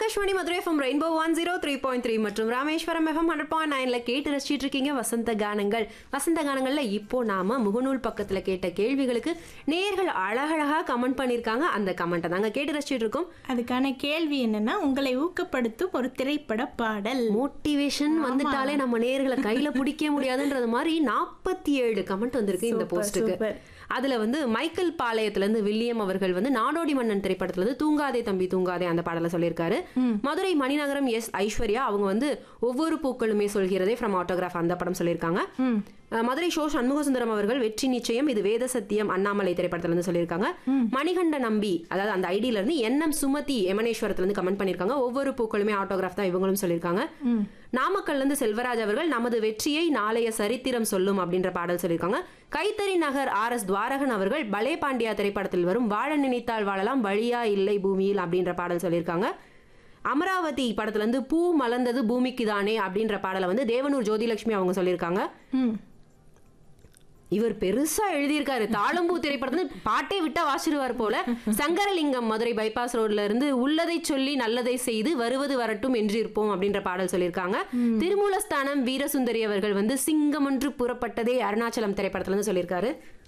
Akashvani Madurai FM rainbow one zero three point three மற்றும் Rameswaram FM hundred point நைன்ல கேட்டு ரசிச்சிட்டு இருக்கீங்க வசந்த கானங்கள் வசந்த கானங்கள்ல இப்போ நாம முகநூல் பக்கத்துல கேட்ட கேள்விகளுக்கு நேர்கள் அழகழகா கமெண்ட் பண்ணிருக்காங்க அந்த கமெண்ட்டை தாங்க கேட்டு ரசிச்சிட்டு இருக்கோம் அதுக்கான கேள்வி என்னன்னா உங்களை ஊக்கப்படுத்தும் ஒரு திரைப்பட பாடல் மோட்டிவேஷன் வந்துட்டாலே நம்ம நேர்களை கையில பிடிக்க முடியாதுன்றது மாதிரி நாற்பத்தி ஏழு கமெண்ட் வந்திருக்கு இந்த Super, போஸ்ட்டுக்கு super. அதுல வந்து மைக்கேல் பாளையத்துல இருந்து வில்லியம் அவர்கள் வந்து நாடோடி மன்னன் திரைப்படத்துல இருந்து தூங்காதே தம்பி தூங்காதே அந்த பாடலை சொல்லியிருக்காரு மதுரை மணிநகரம் எஸ் ஐஸ்வர்யா அவங்க வந்து ஒவ்வொரு பூக்களுமே சொல்கிறதே ஃப்ரம் ஆட்டோகிராஃப் அந்த படம் சொல்லியிருக்காங்க அஹ் மதுரை ஷோ சண்முகசுந்தரம் அவர்கள் வெற்றி நிச்சயம் இது வேத சத்தியம் அண்ணாமலை திரைப்படத்துல இருந்து சொல்லியிருக்காங்க மணிகண்ட நம்பி அதாவது அந்த ஐடியில இருந்து என்எம் சுமதி எமனேஸ்வரத்துல இருந்து கமெண்ட் பண்ணியிருக்காங்க ஒவ்வொரு பூக்களுமே ஆட்டோகிராஃப் தான் இவங்களும் சொல்லியிருக்காங்க நாமக்கல்ல இருந்து செல்வராஜ் அவர்கள் நமது வெற்றியை நாளைய சரித்திரம் சொல்லும் அப்படின்ற பாடல் சொல்லியிருக்காங்க கைத்தறி நகர் ஆர் எஸ் துவாரகன் அவர்கள் பலே பாண்டியா திரைப்படத்தில் வரும் வாழ நினைத்தால் வாழலாம் வழியா இல்லை பூமியில் அப்படின்ற பாடல் சொல்லியிருக்காங்க அமராவதி படத்துல இருந்து பூ மலர்ந்தது பூமிக்கு தானே அப்படின்ற பாடலை வந்து தேவனூர் ஜோதிலட்சுமி அவங்க சொல்லியிருக்காங்க ம். இவர் பெருசா எழுதியிருக்காரு தாளம்பூ திரைப்படத்துல பாட்டே விட்டா வாசிடுவார் போல சங்கரலிங்கம் மதுரை பைபாஸ் ரோட்ல இருந்து உள்ளதை சொல்லி நல்லதை செய்து வருவது வரட்டும் என்று இருப்போம் அப்படின்ற பாடல் சொல்லியிருக்காங்க திருமூலஸ்தானம் வீரசுந்தரி அவர்கள் வந்து சிங்கம் ஒன்று புறப்பட்டதே அருணாச்சலம் திரைப்படத்துல இருந்து சொல்லியிருக்காரு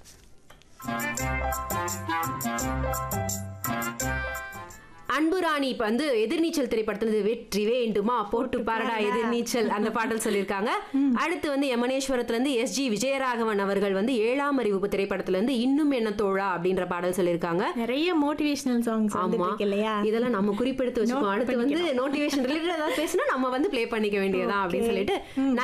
அன்புராணி இப்ப வந்து எதிர்நீச்சல் திரைப்படத்துல இருந்து வெற்றி வேண்டுமா போட்டு பாரடா எதிர்நீச்சல் அந்த பாடல் சொல்லியிருக்காங்க அடுத்து வந்து யமனேஸ்வரத்துல இருந்து எஸ் ஜி விஜயராகவன் அவர்கள் வந்து ஏழாம் அறிவிப்பு திரைப்படத்துல இருந்து இன்னும் என்ன தோழா அப்படின்ற பாடல் சொல்லியிருக்காங்க நிறைய மோட்டிவேஷனல் சாங்ஸ் ஆமா வந்துட்டு இல்லையா இதெல்லாம் நம்ம குறிப்பெடுத்து வச்சுக்கோம் அடுத்து வந்து நோட்டிவேஷன் ரிலேட்டட் ஏதாவது பேசினா நம்ம வந்து ப்ளே பண்ணிக்க வேண்டியதான் அப்படின்னு சொல்லிட்டு